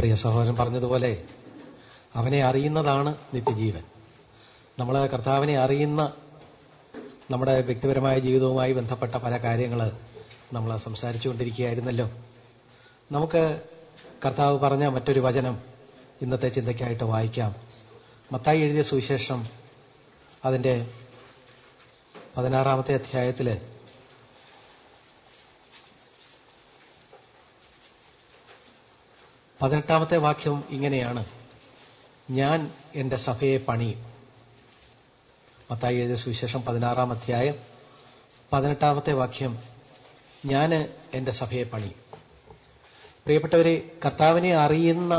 പ്രിയ സഹോദരൻ പറഞ്ഞതുപോലെ അവനെ അറിയുന്നതാണ് നിത്യജീവൻ നമ്മൾ കർത്താവിനെ അറിയുന്ന നമ്മുടെ വ്യക്തിപരമായ ജീവിതവുമായി ബന്ധപ്പെട്ട പല കാര്യങ്ങൾ നമ്മൾ സംസാരിച്ചുകൊണ്ടിരിക്കുകയായിരുന്നല്ലോ നമുക്ക് കർത്താവ് പറഞ്ഞ മറ്റൊരു വചനം ഇന്നത്തെ ചിന്തയ്ക്കായിട്ട് വായിക്കാം മത്തായി എഴുതിയ സുവിശേഷം അതിന്റെ പതിനാറാമത്തെ അധ്യായത്തില് പതിനെട്ടാമത്തെ വാക്യം ഇങ്ങനെയാണ് ഞാൻ എന്റെ സഭയെ പണിയും മത്തായി എഴുതിയ സുവിശേഷം പതിനാറാം അധ്യായം പതിനെട്ടാമത്തെ വാക്യം ഞാൻ എന്റെ സഭയെ പണിയും പ്രിയപ്പെട്ടവരെ കർത്താവിനെ അറിയുന്ന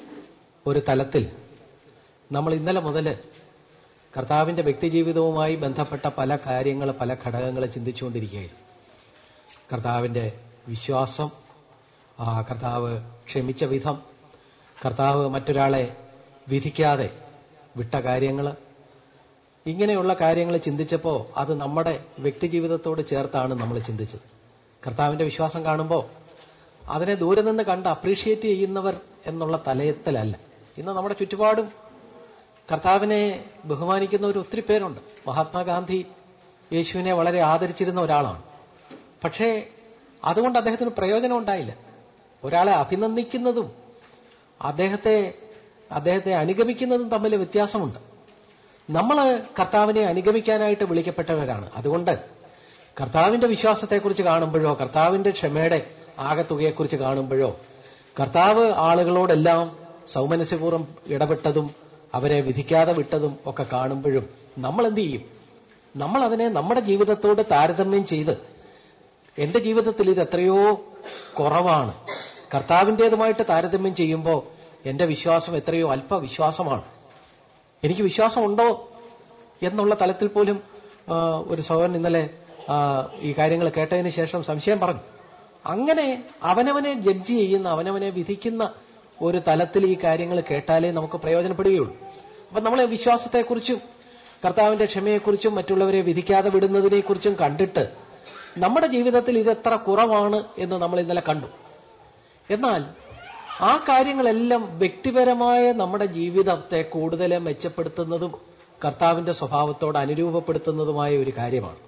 ഒരു തലത്തിൽ നമ്മൾ ഇന്നലെ മുതൽ കർത്താവിന്റെ വ്യക്തിജീവിതവുമായി ബന്ധപ്പെട്ട പല കാര്യങ്ങൾ പല ഘടകങ്ങൾ ചിന്തിച്ചുകൊണ്ടിരിക്കുകയായിരുന്നു കർത്താവിന്റെ വിശ്വാസം ആ കർത്താവ് ക്ഷമിച്ച വിധം കർത്താവ് മറ്റൊരാളെ വിധിക്കാതെ വിട്ട കാര്യങ്ങൾ ഇങ്ങനെയുള്ള കാര്യങ്ങൾ ചിന്തിച്ചപ്പോൾ അത് നമ്മുടെ വ്യക്തിജീവിതത്തോട് ചേർത്താണ് നമ്മൾ ചിന്തിച്ചത് കർത്താവിന്റെ വിശ്വാസം കാണുമ്പോൾ അതിനെ ദൂരെ നിന്ന് കണ്ട് അപ്രീഷിയേറ്റ് ചെയ്യുന്നവർ എന്നുള്ള തലയത്തിലല്ല ഇന്ന് നമ്മുടെ ചുറ്റുപാടും കർത്താവിനെ ബഹുമാനിക്കുന്നവർ ഒത്തിരി പേരുണ്ട് മഹാത്മാഗാന്ധി യേശുവിനെ വളരെ ആദരിച്ചിരുന്ന ഒരാളാണ് പക്ഷേ അതുകൊണ്ട് അദ്ദേഹത്തിന് പ്രയോജനം ഉണ്ടായില്ല ഒരാളെ അഭിനന്ദിക്കുന്നതും അദ്ദേഹത്തെ അദ്ദേഹത്തെ അനുഗമിക്കുന്നതും തമ്മിൽ വ്യത്യാസമുണ്ട് നമ്മൾ കർത്താവിനെ അനുഗമിക്കാനായിട്ട് വിളിക്കപ്പെട്ടവരാണ് അതുകൊണ്ട് കർത്താവിന്റെ വിശ്വാസത്തെക്കുറിച്ച് കാണുമ്പോഴോ കർത്താവിന്റെ ക്ഷമയുടെ ആകത്തുകയെക്കുറിച്ച് കാണുമ്പോഴോ കർത്താവ് ആളുകളോടെല്ലാം സൗമനസ്യപൂർവ്വം ഇടപെട്ടതും അവരെ വിധിക്കാതെ വിട്ടതും ഒക്കെ കാണുമ്പോഴും നമ്മൾ എന്ത് ചെയ്യും നമ്മൾ അതിനെ നമ്മുടെ ജീവിതത്തോട് താരതമ്യം ചെയ്ത് എന്റെ ജീവിതത്തിൽ ഇത് എത്രയോ കുറവാണ് കർത്താവിൻ്റെതുമായിട്ട് താരതമ്യം ചെയ്യുമ്പോൾ എന്റെ വിശ്വാസം എത്രയോ അല്പവിശ്വാസമാണ് എനിക്ക് വിശ്വാസമുണ്ടോ എന്നുള്ള തലത്തിൽ പോലും ആ, ഒരു സഹോദരൻ ഇന്നലെ ആ, ഈ കാര്യങ്ങൾ കേട്ടതിന് ശേഷം സംശയം പറഞ്ഞു അങ്ങനെ അവനവനെ ജഡ്ജ് ചെയ്യുന്ന അവനവനെ വിധിക്കുന്ന ഒരു തലത്തിൽ ഈ കാര്യങ്ങൾ കേട്ടാലേ നമുക്ക് പ്രയോജനപ്പെടുകയുള്ളൂ അപ്പൊ നമ്മളെ വിശ്വാസത്തെക്കുറിച്ചും കർത്താവിന്റെ ക്ഷമയെക്കുറിച്ചും മറ്റുള്ളവരെ വിധിക്കാതെ വിടുന്നതിനെക്കുറിച്ചും കണ്ടിട്ട് നമ്മുടെ ജീവിതത്തിൽ ഇതെത്ര കുറവാണ് എന്ന് നമ്മൾ ഇന്നലെ കണ്ടു എന്നാൽ ആ കാര്യങ്ങളെല്ലാം വ്യക്തിപരമായ നമ്മുടെ ജീവിതത്തെ കൂടുതൽ മെച്ചപ്പെടുത്തുന്നതും കർത്താവിന്റെ സ്വഭാവത്തോട് അനുരൂപപ്പെടുത്തുന്നതുമായ ഒരു കാര്യമാണ്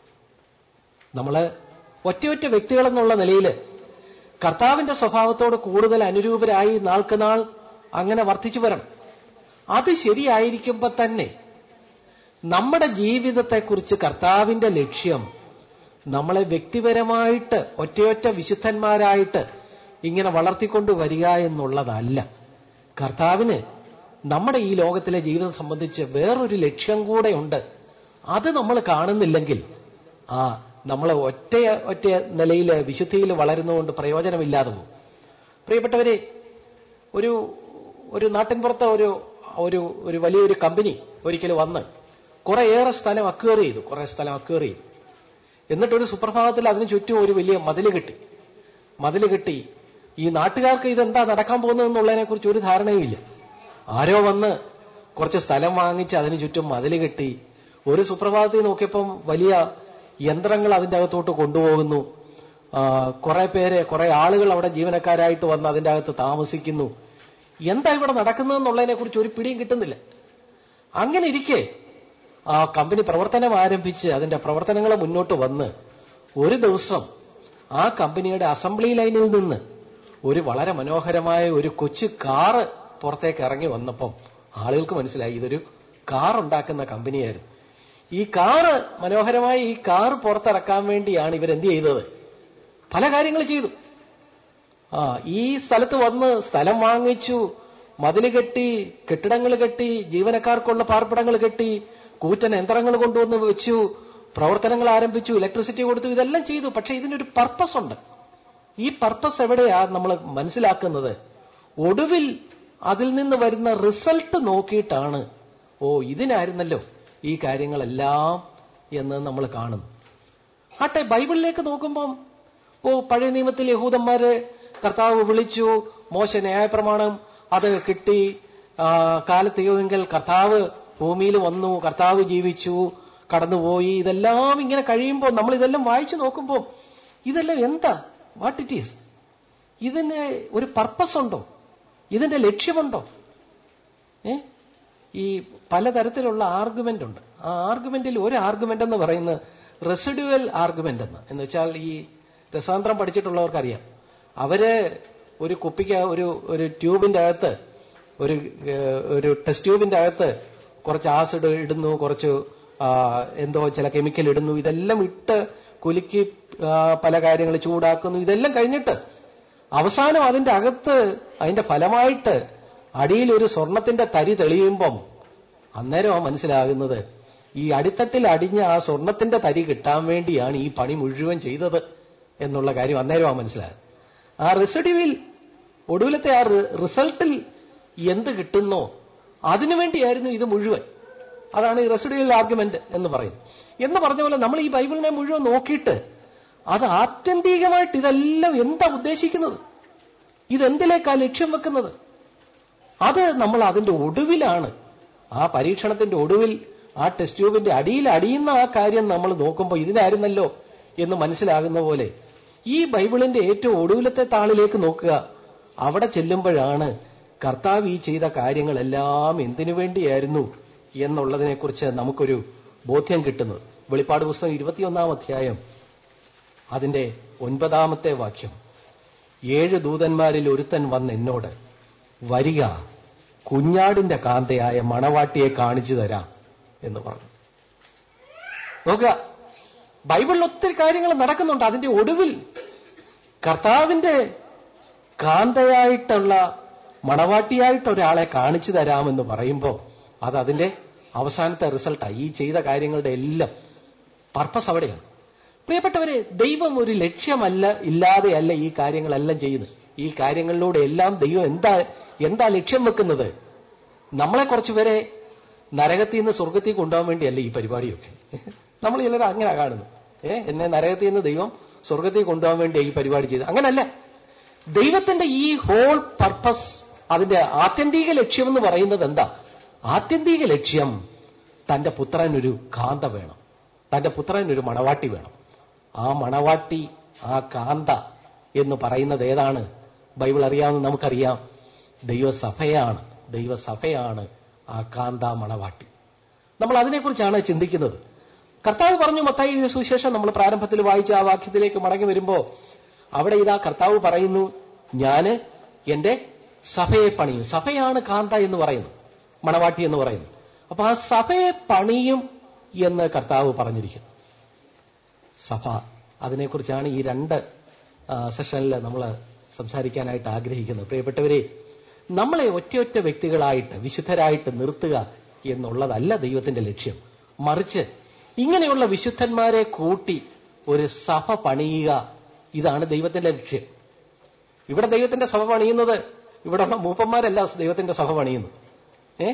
നമ്മൾ ഒറ്റയൊറ്റ വ്യക്തികളെന്നുള്ള നിലയിൽ കർത്താവിന്റെ സ്വഭാവത്തോട് കൂടുതൽ അനുരൂപരായി നാൾക്ക് നാൾ അങ്ങനെ വർദ്ധിച്ചു വരണം അത് ശരിയായിരിക്കുമ്പോൾ തന്നെ നമ്മുടെ ജീവിതത്തെക്കുറിച്ച് കർത്താവിന്റെ ലക്ഷ്യം നമ്മളെ വ്യക്തിപരമായിട്ട് ഒറ്റയൊറ്റ വിശുദ്ധന്മാരായിട്ട് ഇങ്ങനെ വളർത്തിക്കൊണ്ട് വരിക എന്നുള്ളതല്ല കർത്താവിന് നമ്മുടെ ഈ ലോകത്തിലെ ജീവിതം സംബന്ധിച്ച് വേറൊരു ലക്ഷ്യം കൂടെ ഉണ്ട് അത് നമ്മൾ കാണുന്നില്ലെങ്കിൽ ആ നമ്മൾ ഒറ്റ ഒറ്റ നിലയിൽ വിശുദ്ധിയിൽ വളരുന്നതുകൊണ്ട് പ്രയോജനമില്ലാതെ പോകും പ്രിയപ്പെട്ടവരെ ഒരു ഒരു നാട്ടിൻപുറത്തെ ഒരു ഒരു ഒരു വലിയൊരു കമ്പനി ഒരിക്കൽ വന്ന് കുറേയേറെ സ്ഥലം അക്വയർ ചെയ്തു കുറെ സ്ഥലം അക്വയർ ചെയ്തു എന്നിട്ടൊരു സുപ്രഭാതത്തിൽ അതിന് ചുറ്റും ഒരു വലിയ മതില് കെട്ടി മതില് കെട്ടി ഈ നാട്ടുകാർക്ക് ഇതെന്താ നടക്കാൻ പോകുന്നതെന്നുള്ളതിനെ കുറിച്ച് ഒരു ധാരണയുമില്ല ആരോ വന്ന് കുറച്ച് സ്ഥലം വാങ്ങിച്ച് അതിന് ചുറ്റും മതില് കെട്ടി ഒരു സുപ്രഭാതത്തിൽ നോക്കിയപ്പം വലിയ യന്ത്രങ്ങൾ അതിന്റെ അകത്തോട്ട് കൊണ്ടുപോകുന്നു ആ, കുറെ പേര് കുറെ ആളുകൾ അവിടെ ജീവനക്കാരായിട്ട് വന്ന് അതിന്റെ അകത്ത് താമസിക്കുന്നു എന്താ ഇവിടെ നടക്കുന്നതെന്നുള്ളതിനെ കുറിച്ച് ഒരു പിടിയും കിട്ടുന്നില്ല അങ്ങനെ ഇരിക്കെ ആ കമ്പനി പ്രവർത്തനം ആരംഭിച്ച് അതിന്റെ പ്രവർത്തനങ്ങൾ മുന്നോട്ട് വന്ന് ഒരു ദിവസം ആ കമ്പനിയുടെ അസംബ്ലി ലൈനിൽ നിന്ന് ഒരു വളരെ മനോഹരമായ ഒരു കൊച്ചു കാറ് പുറത്തേക്ക് ഇറങ്ങി വന്നപ്പം ആളുകൾക്ക് മനസ്സിലായി ഇതൊരു കാർ ഉണ്ടാക്കുന്ന കമ്പനിയായിരുന്നു ഈ കാറ് മനോഹരമായ ഈ കാർ പുറത്തിറക്കാൻ വേണ്ടിയാണ് ഇവരെന്ത് ചെയ്തത് പല കാര്യങ്ങൾ ചെയ്തു ആ ഈ സ്ഥലത്ത് വന്ന് സ്ഥലം വാങ്ങിച്ചു മതില് കെട്ടി കെട്ടിടങ്ങൾ കെട്ടി ജീവനക്കാർക്കുള്ള പാർപ്പിടങ്ങൾ കെട്ടി കൂറ്റൻ യന്ത്രങ്ങൾ കൊണ്ടുവന്ന് വെച്ചു പ്രവർത്തനങ്ങൾ ആരംഭിച്ചു ഇലക്ട്രിസിറ്റി കൊടുത്തു ഇതെല്ലാം ചെയ്തു പക്ഷെ ഇതിനൊരു പർപ്പസ് ഉണ്ട് ഈ പർപ്പസ് എവിടെയാ നമ്മൾ മനസ്സിലാക്കുന്നത് ഒടുവിൽ അതിൽ നിന്ന് വരുന്ന റിസൾട്ട് നോക്കിയിട്ടാണ് ഓ ഇതിനായിരുന്നല്ലോ ഈ കാര്യങ്ങളെല്ലാം എന്ന് നമ്മൾ കാണുന്നു ആട്ടെ ബൈബിളിലേക്ക് നോക്കുമ്പം ഓ പഴയ നിയമത്തിൽ യഹൂദന്മാരെ കർത്താവ് വിളിച്ചു മോശ ന്യായപ്രമാണം അത് കിട്ടി ആ, കാലത്തികവെങ്കിൽ കർത്താവ് ഭൂമിയിൽ വന്നു കർത്താവ് ജീവിച്ചു കടന്നുപോയി ഇതെല്ലാം ഇങ്ങനെ കഴിയുമ്പോൾ നമ്മൾ ഇതെല്ലാം വായിച്ചു നോക്കുമ്പോൾ ഇതെല്ലാം എന്താ വാട്ട് ഇറ്റ് ഈസ് ഇതിന് ഒരു പർപ്പസ് ഉണ്ടോ ഇതിന്റെ ലക്ഷ്യമുണ്ടോ ഏ ഈ പലതരത്തിലുള്ള ആർഗ്യുമെന്റ് ഉണ്ട് ആ ആർഗ്യുമെന്റിൽ ഒരു ആർഗ്യുമെന്റ് എന്ന് പറയുന്നത് റെസിഡുവൽ ആർഗ്യുമെന്റ് എന്ന് എന്ന് വെച്ചാൽ ഈ രസാന്തരം പഠിച്ചിട്ടുള്ളവർക്കറിയാം അവര് ഒരു കുപ്പിക്ക് ഒരു ഒരു ട്യൂബിന്റെ അകത്ത് ഒരു ഏഹ്, ഒരു ടെസ്റ്റ് ട്യൂബിന്റെ അകത്ത് കുറച്ച് ആസിഡ് ഇടുന്നു കുറച്ച് ആ, എന്തോ ചില കെമിക്കൽ ഇടുന്നു ഇതെല്ലാം ഇട്ട് കുലുക്കി ആ, പല കാര്യങ്ങൾ ചൂടാക്കുന്നു ഇതെല്ലാം കഴിഞ്ഞിട്ട് അവസാനം അതിന്റെ അകത്ത് അതിന്റെ ഫലമായിട്ട് അടിയിൽ ഒരു സ്വർണത്തിന്റെ തരി തെളിയുമ്പം അന്നേരമാണ് മനസ്സിലാകുന്നത് ഈ അടിത്തട്ടിൽ അടിഞ്ഞ ആ സ്വർണത്തിന്റെ തരി കിട്ടാൻ വേണ്ടിയാണ് ഈ പണി മുഴുവൻ ചെയ്തത് എന്നുള്ള കാര്യം അന്നേരമാണ് മനസ്സിലായത് ആ റെസിഡ്യൂവിൽ ഒടുവിലത്തെ ആ റിസൾട്ടിൽ എന്ത് കിട്ടുന്നോ അതിനുവേണ്ടിയായിരുന്നു ഇത് മുഴുവൻ അതാണ് ഈ റെസിഡ്യൂവൽ ആർഗ്യുമെന്റ് എന്ന് പറയുന്നത് എന്ന് പറഞ്ഞ പോലെ നമ്മൾ ഈ ബൈബിളിനെ മുഴുവൻ നോക്കിയിട്ട് അത് ആത്യന്തികമായിട്ട് ഇതെല്ലാം എന്താ ഉദ്ദേശിക്കുന്നത് ഇതെന്തിലേക്കാ ലക്ഷ്യം വെക്കുന്നത് അത് നമ്മൾ അതിന്റെ ഒടുവിലാണ് ആ പരീക്ഷണത്തിന്റെ ഒടുവിൽ ആ ടെസ്റ്റ് ട്യൂബിന്റെ അടിയിൽ അടിയുന്ന ആ കാര്യം നമ്മൾ നോക്കുമ്പോൾ ഇതിനായിരുന്നല്ലോ എന്ന് മനസ്സിലാകുന്ന പോലെ ഈ ബൈബിളിന്റെ ഏറ്റവും ഒടുവിലത്തെ താളിലേക്ക് നോക്കുക അവിടെ ചെല്ലുമ്പോഴാണ് കർത്താവ് ഈ ചെയ്ത കാര്യങ്ങളെല്ലാം എന്തിനു വേണ്ടിയായിരുന്നു എന്നുള്ളതിനെക്കുറിച്ച് നമുക്കൊരു ബോധ്യം കിട്ടുന്നത് വെളിപ്പാട് പുസ്തകം ഇരുപത്തിയൊന്നാം അധ്യായം അതിന്റെ ഒൻപതാമത്തെ വാക്യം ഏഴ് ദൂതന്മാരിൽ ഒരുത്തൻ വന്ന് എന്നോട് വരിക കുഞ്ഞാടിന്റെ കാന്തയായ മണവാട്ടിയെ കാണിച്ചു തരാം എന്ന് പറഞ്ഞു നോക്കുക ബൈബിളിൽ ഒത്തിരി കാര്യങ്ങൾ നടക്കുന്നുണ്ട് അതിന്റെ ഒടുവിൽ കർത്താവിന്റെ കാന്തയായിട്ടുള്ള മണവാട്ടിയായിട്ട് ഒരാളെ കാണിച്ചു തരാമെന്ന് പറയുമ്പോൾ അത് അതിന്റെ അവസാനത്തെ റിസൾട്ടാണ് ഈ ചെയ്ത കാര്യങ്ങളുടെ എല്ലാം പർപ്പസ് അവിടെയാണ് പ്രിയപ്പെട്ടവരെ ദൈവം ഒരു ലക്ഷ്യമല്ല ഇല്ലാതെയല്ല ഈ കാര്യങ്ങളെല്ലാം ചെയ്യുന്നത് ഈ കാര്യങ്ങളിലൂടെ എല്ലാം ദൈവം എന്താ എന്താ ലക്ഷ്യം വെക്കുന്നത് നമ്മളെ കുറച്ചുപേരെ നരകത്തിൽ നിന്ന് സ്വർഗത്തിൽ കൊണ്ടുപോകാൻ വേണ്ടിയല്ല ഈ പരിപാടിയൊക്കെ നമ്മൾ ചിലർ അങ്ങനെ കാണുന്നു ഏ എന്നെ നരകത്തിൽ നിന്ന് ദൈവം സ്വർഗത്തിൽ കൊണ്ടുപോകാൻ വേണ്ടി ഈ പരിപാടി ചെയ്ത് അങ്ങനല്ല ദൈവത്തിന്റെ ഈ ഹോൾ പർപ്പസ് അതിന്റെ ആത്യന്തിക ലക്ഷ്യം എന്ന് പറയുന്നത് എന്താ ആത്യന്തിക ലക്ഷ്യം തന്റെ പുത്രനൊരു കാന്ത വേണം തന്റെ പുത്രനൊരു മണവാട്ടി വേണം ആ മണവാട്ടി ആ കാന്ത എന്ന് പറയുന്നത് ഏതാണ് ബൈബിൾ അറിയാമെന്ന് നമുക്കറിയാം ദൈവസഭയാണ് ദൈവസഭയാണ് ആ കാന്ത മണവാട്ടി നമ്മൾ അതിനെക്കുറിച്ചാണ് ചിന്തിക്കുന്നത് കർത്താവ് പറഞ്ഞു മത്തായി എഴുതിയ സുവിശേഷം നമ്മൾ പ്രാരംഭത്തിൽ വായിച്ച ആ വാക്യത്തിലേക്ക് മടങ്ങി വരുമ്പോ അവിടെ ഇതാ കർത്താവ് പറയുന്നു ഞാന് എന്റെ സഭയെ പണിയും സഭയാണ് കാന്ത എന്ന് പറയുന്നു മണവാട്ടി എന്ന് പറയുന്നു അപ്പൊ ആ സഭയെ പണിയും എന്ന് കർത്താവ് പറഞ്ഞിരിക്കുന്നു സഭ അതിനെക്കുറിച്ചാണ് ഈ രണ്ട് സെഷനിൽ നമ്മൾ സംസാരിക്കാനായിട്ട് ആഗ്രഹിക്കുന്നത് പ്രിയപ്പെട്ടവരെ നമ്മളെ ഒറ്റയൊറ്റ വ്യക്തികളായിട്ട് വിശുദ്ധരായിട്ട് നിർത്തുക എന്നുള്ളതല്ല ദൈവത്തിന്റെ ലക്ഷ്യം മറിച്ച് ഇങ്ങനെയുള്ള വിശുദ്ധന്മാരെ കൂട്ടി ഒരു സഭ പണിയുക ഇതാണ് ദൈവത്തിന്റെ ലക്ഷ്യം ഇവിടെ ദൈവത്തിന്റെ സഭ പണിയുന്നത് ഇവിടെയുള്ള മൂപ്പന്മാരല്ല ദൈവത്തിന്റെ സഭ പണിയുന്നത് ഏ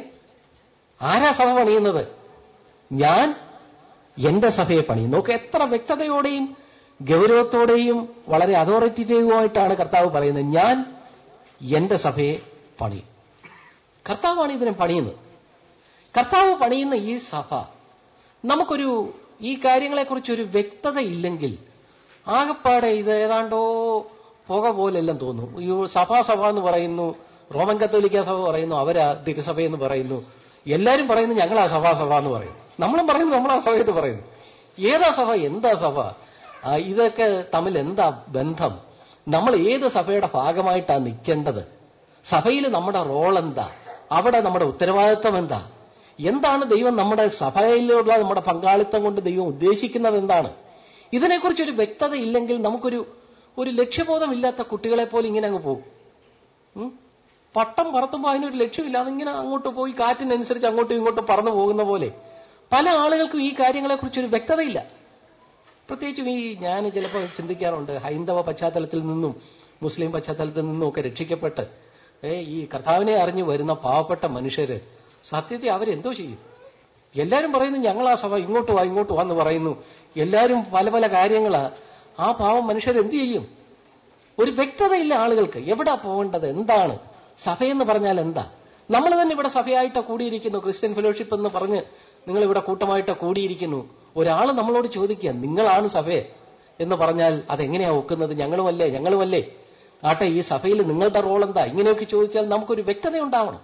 ആരാ സഭ പണിയുന്നത് ഞാൻ എന്റെ സഭയെ പണിയും നോക്ക് എത്ര വ്യക്തതയോടെയും ഗൗരവത്തോടെയും വളരെ അതോറിറ്റേറ്റീവുമായിട്ടാണ് കർത്താവ് പറയുന്നത് ഞാൻ എന്റെ സഭയെ പണിയും കർത്താവാണ് ഇതിനെ പണിയുന്നത് കർത്താവ് പണിയുന്ന ഈ സഭ നമുക്കൊരു ഈ കാര്യങ്ങളെക്കുറിച്ചൊരു വ്യക്തത ഇല്ലെങ്കിൽ ആകപ്പാടെ ഇത് ഏതാണ്ടോ പുക പോലെല്ലാം തോന്നും ഈ സഭാ സഭ എന്ന് പറയുന്നു റോമൻ കത്തോലിക്ക സഭ പറയുന്നു അവരാ തിരുസഭ എന്ന് പറയുന്നു എല്ലാരും പറയുന്നു ഞങ്ങളാ സഭാ സഭ എന്ന് പറയും നമ്മളും പറയുന്നു നമ്മളാ സഭ എന്ന് പറയുന്നു ഏതാ സഭ എന്താ സഭ ആ, ഇതൊക്കെ തമ്മിൽ എന്താ ബന്ധം നമ്മൾ ഏത് സഭയുടെ ഭാഗമായിട്ടാണ് നിൽക്കേണ്ടത് സഭയിൽ നമ്മുടെ റോൾ എന്താ അവിടെ നമ്മുടെ ഉത്തരവാദിത്വം എന്താ എന്താണ് ദൈവം നമ്മുടെ സഭയിലുള്ള നമ്മുടെ പങ്കാളിത്തം കൊണ്ട് ദൈവം ഉദ്ദേശിക്കുന്നത് എന്താണ് ഇതിനെക്കുറിച്ച് ഒരു വ്യക്തത ഇല്ലെങ്കിൽ നമുക്കൊരു ഒരു ലക്ഷ്യബോധമില്ലാത്ത കുട്ടികളെ പോലെ ഇങ്ങനെ അങ്ങ് പോകും ഉം? പട്ടം പറത്തുമ്പോൾ അതിനൊരു ലക്ഷ്യമില്ലാതെ ഇങ്ങനെ അങ്ങോട്ട് പോയി കാറ്റിനനുസരിച്ച് അങ്ങോട്ടും ഇങ്ങോട്ടും പറന്നു പോകുന്ന പോലെ പല ആളുകൾക്കും ഈ കാര്യങ്ങളെക്കുറിച്ച് ഒരു വ്യക്തതയില്ല പ്രത്യേകിച്ചും ഈ ഞാൻ ചിലപ്പോൾ ചിന്തിക്കാറുണ്ട് ഹൈന്ദവ പശ്ചാത്തലത്തിൽ നിന്നും മുസ്ലിം പശ്ചാത്തലത്തിൽ നിന്നും ഒക്കെ രക്ഷിക്കപ്പെട്ട് ഏ, ഈ കർത്താവിനെ അറിഞ്ഞു വരുന്ന പാവപ്പെട്ട മനുഷ്യര് സത്യത്തെ അവരെന്തോ ചെയ്യും എല്ലാരും പറയുന്നു ഞങ്ങൾ ആ സഭ ഇങ്ങോട്ട് വാ ഇങ്ങോട്ട് വാ എന്ന് പറയുന്നു എല്ലാരും പല പല കാര്യങ്ങളാ ആ പാവം മനുഷ്യർ എന്ത് ചെയ്യും ഒരു വ്യക്തതയില്ല ആളുകൾക്ക് എവിടെ പോകേണ്ടത് എന്താണ് സഭയെന്ന് പറഞ്ഞാൽ എന്താ നമ്മൾ തന്നെ ഇവിടെ സഭയായിട്ട് കൂടിയിരിക്കുന്നു ക്രിസ്ത്യൻ ഫെലോഷിപ്പ് എന്ന് പറഞ്ഞ് നിങ്ങൾ ഇവിടെ കൂട്ടമായിട്ട് കൂടിയിരിക്കുന്നു ഒരാൾ നമ്മളോട് ചോദിക്കുക നിങ്ങളാണ് സഭയെ എന്ന് പറഞ്ഞാൽ അതെങ്ങനെയാ ഒക്കുന്നത് ഞങ്ങളുമല്ലേ ഞങ്ങളുമല്ലേ ആട്ടെ ഈ സഭയിൽ നിങ്ങളുടെ റോൾ എന്താ ഇങ്ങനെയൊക്കെ ചോദിച്ചാൽ നമുക്കൊരു വ്യക്തത ഉണ്ടാവണം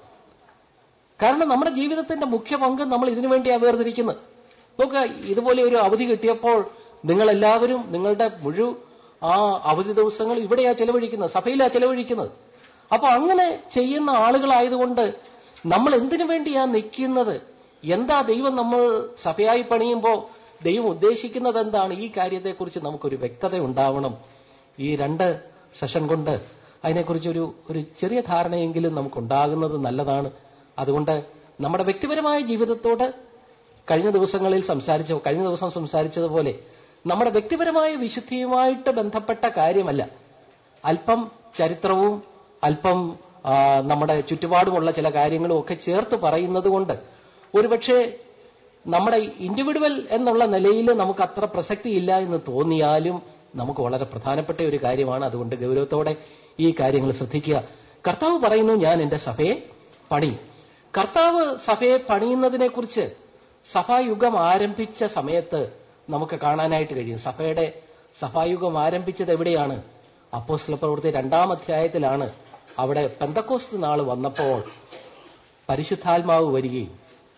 കാരണം നമ്മുടെ ജീവിതത്തിന്റെ മുഖ്യ പങ്ക് നമ്മൾ ഇതിനു വേണ്ടിയാണ് വേർതിരിക്കുന്നത് നോക്കുക ഇതുപോലെ ഒരു അവധി കിട്ടിയപ്പോൾ നിങ്ങൾ എല്ലാവരും നിങ്ങളുടെ മുഴു ആ അവധി ദിവസങ്ങൾ ഇവിടെയാ ചെലവഴിക്കുന്നത് സഭയിലാ ചെലവഴിക്കുന്നത് അപ്പൊ അങ്ങനെ ചെയ്യുന്ന ആളുകളായതുകൊണ്ട് നമ്മൾ എന്തിനു വേണ്ടിയാ നിൽക്കുന്നത് എന്താ ദൈവം നമ്മൾ സഭയായി പണിയുമ്പോൾ ദൈവം ഉദ്ദേശിക്കുന്നത് എന്താണ് ഈ കാര്യത്തെക്കുറിച്ച് നമുക്കൊരു വ്യക്തത ഉണ്ടാവണം ഈ രണ്ട് സെഷൻ കൊണ്ട് അതിനെക്കുറിച്ച് ഒരു ഒരു ചെറിയ ധാരണയെങ്കിലും നമുക്കുണ്ടാകുന്നത് നല്ലതാണ് അതുകൊണ്ട് നമ്മുടെ വ്യക്തിപരമായ ജീവിതത്തോട് കഴിഞ്ഞ ദിവസങ്ങളിൽ സംസാരിച്ച കഴിഞ്ഞ ദിവസം സംസാരിച്ചതുപോലെ നമ്മുടെ വ്യക്തിപരമായ വിശുദ്ധിയുമായിട്ട് ബന്ധപ്പെട്ട കാര്യമല്ല അല്പം ചരിത്രവും അല്പം ആ, നമ്മുടെ ചുറ്റുപാടുമുള്ള ചില കാര്യങ്ങളും ഒക്കെ ചേർത്ത് പറയുന്നത് കൊണ്ട് ഒരുപക്ഷെ നമ്മുടെ ഇൻഡിവിജ്വൽ എന്നുള്ള നിലയിൽ നമുക്ക് അത്ര പ്രസക്തിയില്ല എന്ന് തോന്നിയാലും നമുക്ക് വളരെ പ്രധാനപ്പെട്ട ഒരു കാര്യമാണ് അതുകൊണ്ട് ഗൗരവത്തോടെ ഈ കാര്യങ്ങൾ ശ്രദ്ധിക്കുക കർത്താവ് പറയുന്നു ഞാൻ എന്റെ സഭയെ പണിയും കർത്താവ് സഭയെ പണിയുന്നതിനെക്കുറിച്ച് സഭായുഗം ആരംഭിച്ച സമയത്ത് നമുക്ക് കാണാനായിട്ട് കഴിയും സഭയുടെ സഭായുഗം ആരംഭിച്ചത് എവിടെയാണ് അപ്പോസ്തല പ്രവൃത്തി രണ്ടാം അധ്യായത്തിലാണ് അവിടെ പെന്തക്കോസ്ത് നാൾ വന്നപ്പോൾ പരിശുദ്ധാത്മാവ് വരികയും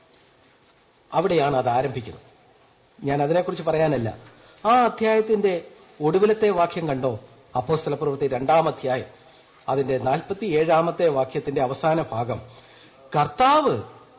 അവിടെയാണ് അത് ആരംഭിക്കുന്നത് ഞാൻ അതിനെക്കുറിച്ച് പറയാനല്ല ആ അധ്യായത്തിന്റെ ഒടുവിലത്തെ വാക്യം കണ്ടോ അപ്പോസ്തല പ്രവൃത്തി രണ്ടാം അധ്യായം അതിന്റെ നാൽപ്പത്തി ഏഴാമത്തെ വാക്യത്തിന്റെ അവസാന ഭാഗം കർത്താവ്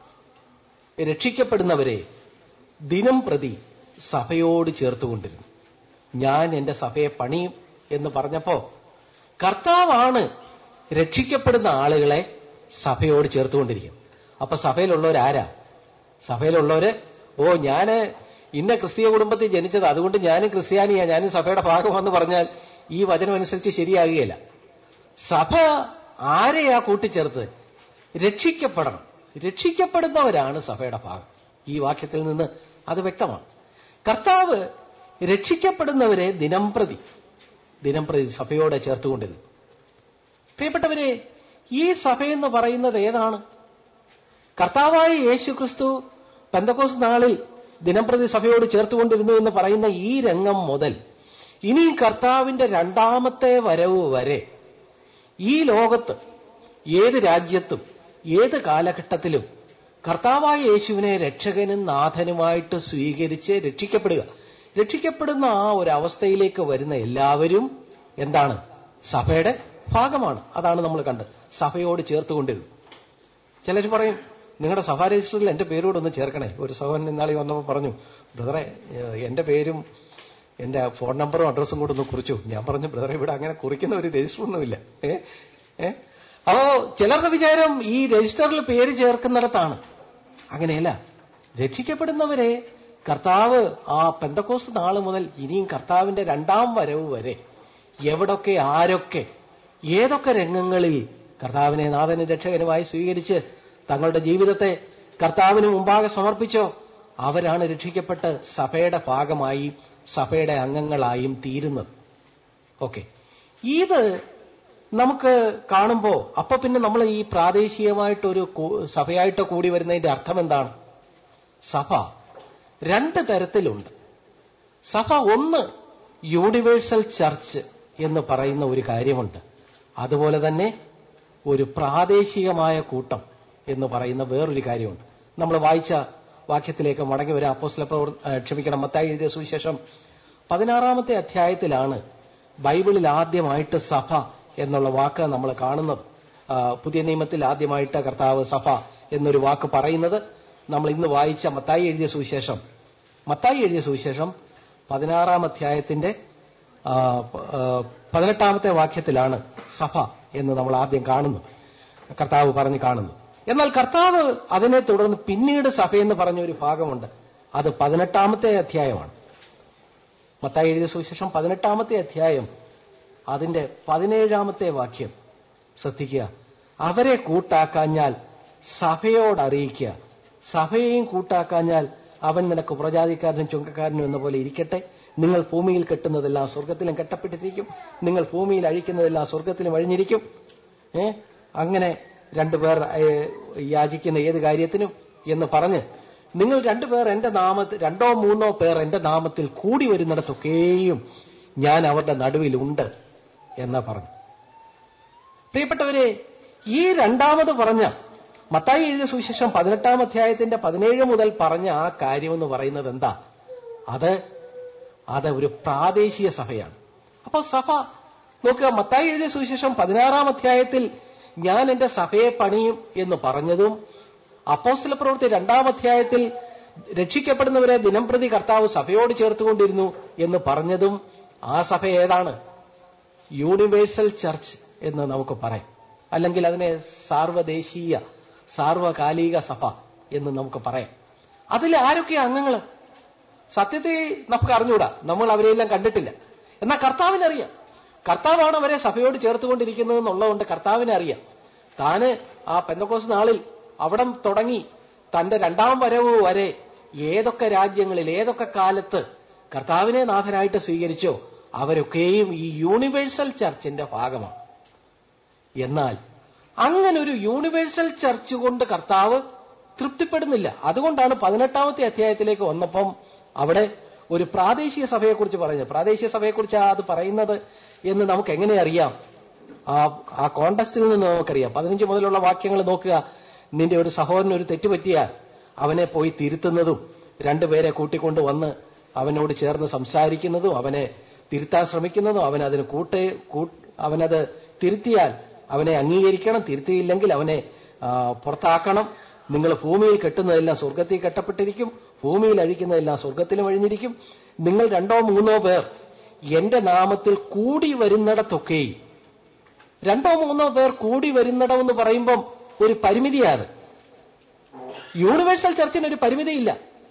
രക്ഷിക്കപ്പെടുന്നവരെ ദിനം പ്രതി സഭയോട് ചേർത്തുകൊണ്ടിരുന്നു ഞാൻ എന്റെ സഭയെ പണിയും എന്ന് പറഞ്ഞപ്പോ കർത്താവാണ് രക്ഷിക്കപ്പെടുന്ന ആളുകളെ സഭയോട് ചേർത്തുകൊണ്ടിരിക്കും അപ്പൊ സഭയിലുള്ളവരാരാ സഭയിലുള്ളവര് ഓ ഞാന് ഇന്ന ക്രിസ്തീയ കുടുംബത്തിൽ ജനിച്ചത് അതുകൊണ്ട് ഞാനും ക്രിസ്ത്യാനിയാ ഞാനും സഭയുടെ ഭാഗമെന്ന് പറഞ്ഞാൽ ഈ വചനം അനുസരിച്ച് ശരിയാകുകയില്ല സഭ ആരെയാ കൂട്ടിച്ചേർത്ത് രക്ഷിക്കപ്പെടണം രക്ഷിക്കപ്പെടുന്നവരാണ് സഭയുടെ ഭാഗം ഈ വാക്യത്തിൽ നിന്ന് അത് വ്യക്തമാണ് കർത്താവ് രക്ഷിക്കപ്പെടുന്നവരെ ദിനംപ്രതി ദിനംപ്രതി സഭയോടെ ചേർത്തുകൊണ്ടിരുന്നു പ്രിയപ്പെട്ടവരെ ഈ സഭയെന്ന് പറയുന്നത് ഏതാണ് കർത്താവായ യേശു ക്രിസ്തു പെന്തക്കോസ് നാളിൽ ദിനംപ്രതി സഭയോട് ചേർത്തുകൊണ്ടിരുന്നു എന്ന് പറയുന്ന ഈ രംഗം മുതൽ ഇനി കർത്താവിന്റെ രണ്ടാമത്തെ വരവ് വരെ ഈ ലോകത്ത് ഏത് രാജ്യത്തും ഏത് കാലഘട്ടത്തിലും കർത്താവായ യേശുവിനെ രക്ഷകനും നാഥനുമായിട്ട് സ്വീകരിച്ച് രക്ഷിക്കപ്പെടുക രക്ഷിക്കപ്പെടുന്ന ആ ഒരു അവസ്ഥയിലേക്ക് വരുന്ന എല്ലാവരും എന്താണ് സഭയുടെ ഭാഗമാണ് അതാണ് നമ്മൾ കണ്ടത് സഭയോട് ചേർത്തുകൊണ്ടിരുന്നു ചിലർ പറയും നിങ്ങളുടെ സഭാ രജിസ്റ്ററിൽ എന്റെ പേരോട് ഒന്ന് ചേർക്കണേ ഒരു സഹോദരൻ ഇന്നാളി വന്നപ്പോൾ പറഞ്ഞു ബ്രദറെ ഏഹ്, എന്റെ പേരും എന്റെ ഫോൺ നമ്പറും അഡ്രസ്സും കൂടെ ഒന്ന് കുറിച്ചു ഞാൻ പറഞ്ഞു ബ്രദറെ ഇവിടെ അങ്ങനെ കുറിക്കുന്ന ഒരു രജിസ്റ്റർ ഒന്നുമില്ല ഏ ഏ അപ്പോ ചിലരുടെ വിചാരം ഈ രജിസ്റ്ററിൽ പേര് ചേർക്കുന്നിടത്താണ് അങ്ങനെയല്ല രക്ഷിക്കപ്പെടുന്നവരെ കർത്താവ് ആ പെന്തക്കോസ് നാള് മുതൽ ഇനിയും കർത്താവിന്റെ രണ്ടാം വരവ് വരെ എവിടൊക്കെ ആരൊക്കെ ഏതൊക്കെ രംഗങ്ങളിൽ കർത്താവിനെ നാഥനും രക്ഷകനുമായി സ്വീകരിച്ച് തങ്ങളുടെ ജീവിതത്തെ കർത്താവിന് മുമ്പാകെ സമർപ്പിച്ചോ അവരാണ് രക്ഷിക്കപ്പെട്ട് സഭയുടെ ഭാഗമായി സഭയുടെ അംഗങ്ങളായും തീരുന്നത് ഓക്കെ ഇത് നമുക്ക് കാണുമ്പോൾ അപ്പൊ പിന്നെ നമ്മൾ ഈ പ്രാദേശികമായിട്ടൊരു കൂ- സഭയായിട്ട് കൂടി വരുന്നതിന്റെ അർത്ഥം എന്താണ് സഭ രണ്ട് തരത്തിലുണ്ട് സഭ ഒന്ന് യൂണിവേഴ്സൽ ചർച്ച് എന്ന് പറയുന്ന ഒരു കാര്യമുണ്ട് അതുപോലെ തന്നെ ഒരു പ്രാദേശികമായ കൂട്ടം എന്ന് പറയുന്ന വേറൊരു കാര്യമുണ്ട് നമ്മൾ വായിച്ച വാക്യത്തിലേക്ക് മടങ്ങി വരാം അപ്പോസ്ല പ്രവർ- ഏഹ് ക്ഷമിക്കണം മത്തായി എഴുതിയ സുവിശേഷം പതിനാറാമത്തെ അധ്യായത്തിലാണ് ബൈബിളിൽ ആദ്യമായിട്ട് സഭ എന്നുള്ള വാക്ക് നമ്മൾ കാണുന്നത് ആ, പുതിയ നിയമത്തിൽ ആദ്യമായിട്ട് കർത്താവ് സഭ എന്നൊരു വാക്ക് പറയുന്നത് നമ്മൾ ഇന്ന് വായിച്ച മത്തായി എഴുതിയ സുവിശേഷം മത്തായി എഴുതിയ സുവിശേഷം പതിനാറാം അധ്യായത്തിന്റെ ആ, പ- ആ, പതിനെട്ടാമത്തെ വാക്യത്തിലാണ് സഭ എന്ന് നമ്മൾ ആദ്യം കാണുന്നു കർത്താവ് പറഞ്ഞ് കാണുന്നു എന്നാൽ കർത്താവ് അതിനെ തുടർന്ന് പിന്നീട് സഭയെന്ന് പറഞ്ഞ ഒരു ഭാഗമുണ്ട് അത് പതിനെട്ടാമത്തെ അധ്യായമാണ് മത്തായി എഴുതിയ സുവിശേഷം പതിനെട്ടാമത്തെ അധ്യായം അതിന്റെ പതിനേഴാമത്തെ വാക്യം ശ്രദ്ധിക്കുക അവരെ കൂട്ടാക്കാഞ്ഞാൽ സഭയോട് അറിയിക്കുക സഭയെയും കൂട്ടാക്കാഞ്ഞാൽ അവൻ നിനക്ക് പ്രജാതിക്കാരനും ചുങ്കക്കാരനും എന്ന പോലെ ഇരിക്കട്ടെ നിങ്ങൾ ഭൂമിയിൽ കെട്ടുന്നതെല്ലാം സ്വർഗത്തിലും കെട്ടപ്പെട്ടിരിക്കും നിങ്ങൾ ഭൂമിയിൽ അഴിക്കുന്നതെല്ലാം സ്വർഗത്തിലും അഴിഞ്ഞിരിക്കും ഏ അങ്ങനെ രണ്ടുപേർ ഏ, യാചിക്കുന്ന ഏത് കാര്യത്തിനും എന്ന് പറഞ്ഞ് നിങ്ങൾ രണ്ടുപേർ എന്റെ നാമത്തിൽ രണ്ടോ മൂന്നോ പേർ എന്റെ നാമത്തിൽ കൂടി വരുന്നിടത്തൊക്കെയും ഞാൻ അവരുടെ നടുവിലുണ്ട് എന്ന് പറഞ്ഞു പ്രിയപ്പെട്ടവരെ ഈ രണ്ടാമത് പറഞ്ഞ മത്തായി എഴുതിയ സുവിശേഷം പതിനെട്ടാം അധ്യായത്തിന്റെ പതിനേഴ് മുതൽ പറഞ്ഞ ആ കാര്യം എന്ന് പറയുന്നത് എന്താ അത് അത് ഒരു പ്രാദേശിക സഭയാണ് അപ്പൊ സഭ നോക്കുക മത്തായി എഴുതിയ സുവിശേഷം പതിനാറാം അധ്യായത്തിൽ ഞാൻ എന്റെ സഭയെ പണിയും എന്ന് പറഞ്ഞതും അപ്പോസ്തല പ്രവൃത്തി രണ്ടാം അധ്യായത്തിൽ രക്ഷിക്കപ്പെടുന്നവരെ ദിനംപ്രതി കർത്താവ് സഭയോട് ചേർത്തുകൊണ്ടിരുന്നു എന്ന് പറഞ്ഞതും ആ സഭ ഏതാണ് യൂണിവേഴ്സൽ ചർച്ച് എന്ന് നമുക്ക് പറയാം അല്ലെങ്കിൽ അതിനെ സാർവദേശീയ സാർവകാലിക സഭ എന്ന് നമുക്ക് പറയാം അതിൽ ആരൊക്കെ അംഗങ്ങൾ സത്യത്തെ നമുക്ക് അറിഞ്ഞുകൂടാ നമ്മൾ അവരെയെല്ലാം കണ്ടിട്ടില്ല എന്നാൽ കർത്താവിനറിയാം കർത്താവാണ് അവരെ സഭയോട് ചേർത്തുകൊണ്ടിരിക്കുന്നത് എന്നുള്ളതുകൊണ്ട് കർത്താവിനെ അറിയാം താന് ആ പെന്തക്കോസ് നാളിൽ അവിടം തുടങ്ങി തന്റെ രണ്ടാം വരവ് വരെ ഏതൊക്കെ രാജ്യങ്ങളിൽ ഏതൊക്കെ കാലത്ത് കർത്താവിനെ നാഥനായിട്ട് സ്വീകരിച്ചോ അവരൊക്കെയും ഈ യൂണിവേഴ്സൽ ചർച്ചിന്റെ ഭാഗമാണ് എന്നാൽ അങ്ങനെ ഒരു യൂണിവേഴ്സൽ ചർച്ച് കൊണ്ട് കർത്താവ് തൃപ്തിപ്പെടുന്നില്ല അതുകൊണ്ടാണ് പതിനെട്ടാമത്തെ അധ്യായത്തിലേക്ക് വന്നപ്പം അവിടെ ഒരു പ്രാദേശിക സഭയെക്കുറിച്ച് പറയുന്നത് പ്രാദേശിക സഭയെക്കുറിച്ച് അത് പറയുന്നത് എന്ന് നമുക്ക് എങ്ങനെ അറിയാം ആ ആ കോണ്ടസ്റ്റിൽ നിന്ന് നമുക്കറിയാം പതിനഞ്ച് മുതലുള്ള വാക്യങ്ങൾ നോക്കുക നിന്റെ ഒരു സഹോദരന് ഒരു തെറ്റ് പറ്റിയാൽ അവനെ പോയി തിരുത്തുന്നതും രണ്ടുപേരെ കൂട്ടിക്കൊണ്ട് വന്ന് അവനോട് ചേർന്ന് സംസാരിക്കുന്നതും അവനെ തിരുത്താൻ ശ്രമിക്കുന്നതും അവൻ അതിന് കൂട്ട് അവനത് തിരുത്തിയാൽ അവനെ അംഗീകരിക്കണം തിരുത്തിയില്ലെങ്കിൽ അവനെ ആ, പുറത്താക്കണം നിങ്ങൾ ഭൂമിയിൽ കെട്ടുന്നതെല്ലാം സ്വർഗത്തിൽ കെട്ടപ്പെട്ടിരിക്കും ഭൂമിയിൽ അഴിക്കുന്നതെല്ലാം സ്വർഗത്തിലും അഴിഞ്ഞിരിക്കും നിങ്ങൾ രണ്ടോ മൂന്നോ പേർ എന്റെ നാമത്തിൽ കൂടി വരുന്നിടത്തൊക്കെയും രണ്ടോ മൂന്നോ പേർ കൂടി വരുന്നിടം എന്ന് പറയുമ്പം ഒരു പരിമിതിയാണ് യൂണിവേഴ്സൽ ചർച്ചിന് ഒരു പരിമിതിയില്ല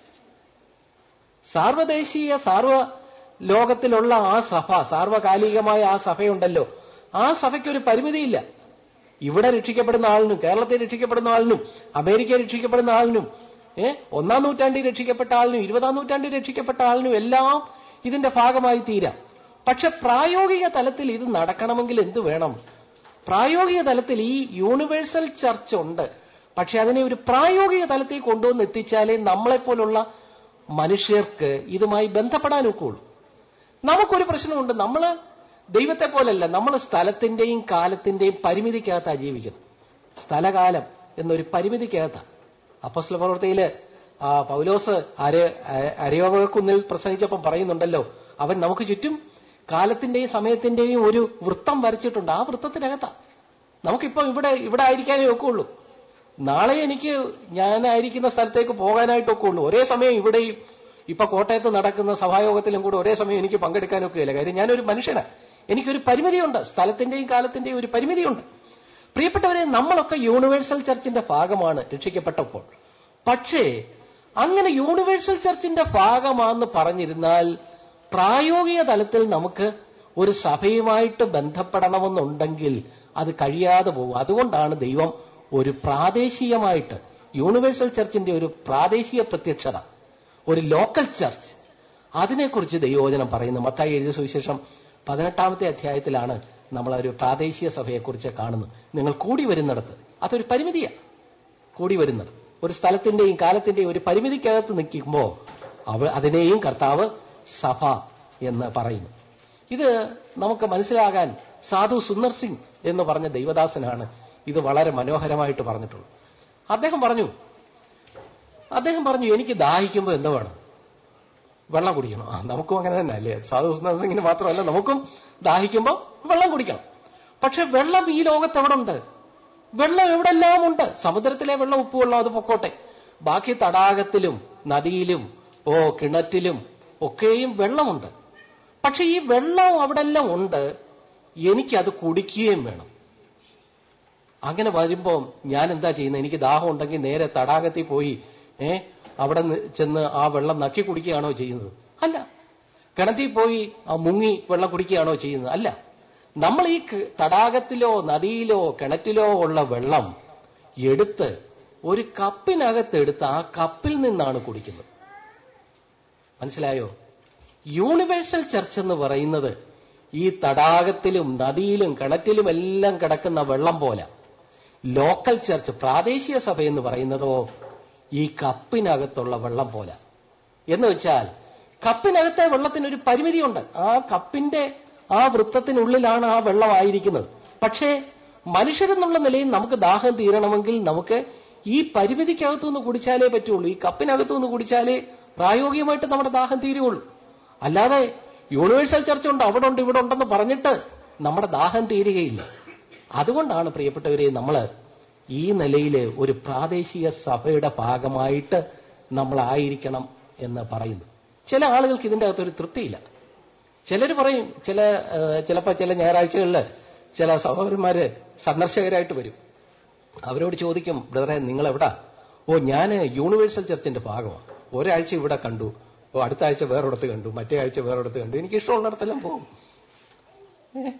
സാർവദേശീയ സാർവ ലോകത്തിലുള്ള ആ സഭ സാർവകാലികമായ ആ സഭയുണ്ടല്ലോ ആ സഭയ്ക്ക് ഒരു പരിമിതിയില്ല ഇവിടെ രക്ഷിക്കപ്പെടുന്ന ആളിനും കേരളത്തിൽ രക്ഷിക്കപ്പെടുന്ന ആളിനും അമേരിക്കയിൽ രക്ഷിക്കപ്പെടുന്ന ആളിനും ഏ ഒന്നാം നൂറ്റാണ്ടിൽ രക്ഷിക്കപ്പെട്ട ആളിനും ഇരുപതാം നൂറ്റാണ്ടിൽ രക്ഷിക്കപ്പെട്ട ആളിനും എല്ലാം ഇതിന്റെ ഭാഗമായി തീരാം പക്ഷെ പ്രായോഗിക തലത്തിൽ ഇത് നടക്കണമെങ്കിൽ എന്ത് വേണം പ്രായോഗിക തലത്തിൽ ഈ യൂണിവേഴ്സൽ ചർച്ച് ഉണ്ട് പക്ഷെ അതിനെ ഒരു പ്രായോഗിക തലത്തിൽ കൊണ്ടുവന്ന് എത്തിച്ചാലേ നമ്മളെപ്പോലുള്ള മനുഷ്യർക്ക് ഇതുമായി ബന്ധപ്പെടാൻ ഒക്കുള്ളൂ നമുക്കൊരു പ്രശ്നമുണ്ട് നമ്മൾ ദൈവത്തെ പോലല്ല നമ്മൾ സ്ഥലത്തിന്റെയും കാലത്തിന്റെയും പരിമിതിക്കകത്താണ് ജീവിക്കുന്നത് സ്ഥലകാലം എന്നൊരു പരിമിതിക്കകത്താണ് അപ്പസ്ല പ്രവൃത്തിയില് ആ പൗലോസ് അര അരയോഗക്കുന്നിൽ പ്രസംഗിച്ചപ്പം പറയുന്നുണ്ടല്ലോ അവൻ നമുക്ക് ചുറ്റും കാലത്തിന്റെയും സമയത്തിന്റെയും ഒരു വൃത്തം വരച്ചിട്ടുണ്ട് ആ വൃത്തത്തിനകത്താ നമുക്കിപ്പോ ഇവിടെ ഇവിടെ ആയിരിക്കാനേ ഒക്കുള്ളൂ നാളെ എനിക്ക് ഞാനായിരിക്കുന്ന സ്ഥലത്തേക്ക് പോകാനായിട്ടൊക്കെ ഉള്ളൂ ഒരേ സമയം ഇവിടെയും ഇപ്പൊ കോട്ടയത്ത് നടക്കുന്ന സഭായോഗത്തിലും കൂടെ ഒരേ സമയം എനിക്ക് പങ്കെടുക്കാനൊക്കെയില്ല കാര്യം ഞാനൊരു മനുഷ്യനാണ് എനിക്കൊരു പരിമിതിയുണ്ട് സ്ഥലത്തിന്റെയും കാലത്തിന്റെയും ഒരു പരിമിതിയുണ്ട് പ്രിയപ്പെട്ടവരെ നമ്മളൊക്കെ യൂണിവേഴ്സൽ ചർച്ചിന്റെ ഭാഗമാണ് രക്ഷിക്കപ്പെട്ടപ്പോൾ പക്ഷേ അങ്ങനെ യൂണിവേഴ്സൽ ചർച്ചിന്റെ ഭാഗമാണെന്ന് പറഞ്ഞിരുന്നാൽ പ്രായോഗിക തലത്തിൽ നമുക്ക് ഒരു സഭയുമായിട്ട് ബന്ധപ്പെടണമെന്നുണ്ടെങ്കിൽ അത് കഴിയാതെ പോകും അതുകൊണ്ടാണ് ദൈവം ഒരു പ്രാദേശികമായിട്ട് യൂണിവേഴ്സൽ ചർച്ചിന്റെ ഒരു പ്രാദേശിക പ്രത്യക്ഷത ഒരു ലോക്കൽ ചർച്ച് അതിനെക്കുറിച്ച് ദൈവവചനം പറയുന്നു മത്തായി എഴുതിയ സുവിശേഷം പതിനെട്ടാമത്തെ അധ്യായത്തിലാണ് നമ്മൾ ഒരു പ്രാദേശിക സഭയെക്കുറിച്ച് കാണുന്നത് നിങ്ങൾ കൂടി വരുന്നിടത്ത് അതൊരു പരിമിതിയാണ് കൂടി വരുന്നത് ഒരു സ്ഥലത്തിന്റെയും കാലത്തിന്റെയും ഒരു പരിമിതിക്കകത്ത് നിൽക്കുമ്പോൾ അവ അതിനെയും കർത്താവ് സഭ എന്ന് പറയുന്നു ഇത് നമുക്ക് മനസ്സിലാകാൻ സാധു സുന്ദർ സിംഗ് എന്ന് പറഞ്ഞ ദൈവദാസനാണ് ഇത് വളരെ മനോഹരമായിട്ട് പറഞ്ഞിട്ടുള്ളത് അദ്ദേഹം പറഞ്ഞു അദ്ദേഹം പറഞ്ഞു എനിക്ക് ദാഹിക്കുമ്പോൾ എന്താ വേണം വെള്ളം കുടിക്കണം ആ നമുക്കും അങ്ങനെ തന്നെ അല്ലേ സാധു സുന്ദർ സിംഗിന് മാത്രമല്ല നമുക്കും ദാഹിക്കുമ്പോൾ വെള്ളം കുടിക്കണം പക്ഷെ വെള്ളം ഈ ലോകത്ത് എവിടെ ഉണ്ട് വെള്ളം എവിടെല്ലാം ഉണ്ട് സമുദ്രത്തിലെ വെള്ളം ഉപ്പുവെള്ളം അത് പൊക്കോട്ടെ ബാക്കി തടാകത്തിലും നദിയിലും ഓ കിണറ്റിലും ഒക്കെയും വെള്ളമുണ്ട് പക്ഷെ ഈ വെള്ളം അവിടെല്ലാം ഉണ്ട് എനിക്കത് കുടിക്കുകയും വേണം അങ്ങനെ വരുമ്പോൾ ഞാൻ എന്താ ചെയ്യുന്നത് എനിക്ക് ദാഹം ഉണ്ടെങ്കിൽ നേരെ തടാകത്തിൽ പോയി ഏ അവിടെ നി- ചെന്ന് ആ വെള്ളം നക്കി കുടിക്കുകയാണോ ചെയ്യുന്നത് അല്ല കിണറ്റിൽ പോയി ആ മുങ്ങി വെള്ളം കുടിക്കുകയാണോ ചെയ്യുന്നത് അല്ല നമ്മൾ ഈ ക- തടാകത്തിലോ നദിയിലോ കിണറ്റിലോ ഉള്ള വെള്ളം എടുത്ത് ഒരു കപ്പിനകത്ത് എടുത്ത് ആ കപ്പിൽ നിന്നാണ് കുടിക്കുന്നത് മനസ്സിലായോ യൂണിവേഴ്സൽ ചർച്ച് എന്ന് പറയുന്നത് ഈ തടാകത്തിലും നദിയിലും കിണറ്റിലും എല്ലാം കിടക്കുന്ന വെള്ളം പോലെ ലോക്കൽ ചർച്ച് പ്രാദേശിക സഭ എന്ന് പറയുന്നതോ ഈ കപ്പിനകത്തുള്ള വെള്ളം പോലെ എന്ന് വെച്ചാൽ കപ്പിനകത്തെ വെള്ളത്തിനൊരു പരിമിതിയുണ്ട് ആ കപ്പിന്റെ ആ വൃത്തത്തിനുള്ളിലാണ് ആ വെള്ളമായിരിക്കുന്നത് പക്ഷേ മനുഷ്യരെന്നുള്ള നിലയിൽ നമുക്ക് ദാഹം തീരണമെങ്കിൽ നമുക്ക് ഈ പരിമിതിക്കകത്തുനിന്ന് കുടിച്ചാലേ പറ്റുള്ളൂ ഈ കപ്പിനകത്തുനിന്ന് കുടിച്ചാലേ പ്രായോഗികമായിട്ട് നമ്മുടെ ദാഹം തീരുകയുള്ളൂ അല്ലാതെ യൂണിവേഴ്സൽ ചർച്ച ഉണ്ട് അവിടെ ഉണ്ട് ഇവിടെ ഉണ്ടെന്ന് പറഞ്ഞിട്ട് നമ്മുടെ ദാഹം തീരുകയില്ല അതുകൊണ്ടാണ് പ്രിയപ്പെട്ടവരെ നമ്മൾ ഈ നിലയിൽ ഒരു പ്രാദേശിക സഭയുടെ ഭാഗമായിട്ട് നമ്മളായിരിക്കണം എന്ന് പറയുന്നു ചില ആളുകൾക്ക് ഇതിൻ്റെ അകത്തൊരു തൃപ്തിയില്ല ചിലർ പറയും ചില ചിലപ്പോൾ ചില ഞായറാഴ്ചകളിൽ ചില സഹോദരന്മാര് സന്ദർശകരായിട്ട് വരും അവരോട് ചോദിക്കും ബ്രദറെ നിങ്ങൾ എവിടാ ഓ ഞാൻ യൂണിവേഴ്സൽ ചർച്ചിന്റെ ഭാഗമാണ് ഒരാഴ്ച ഇവിടെ കണ്ടു ഓ അടുത്ത ആഴ്ച വേറൊരിടത്ത് കണ്ടു മറ്റേ ആഴ്ച വേറൊരിടത്ത് കണ്ടു എനിക്ക് ഇഷ്ടമുള്ളിടത്തെല്ലാം പോകും ഏ?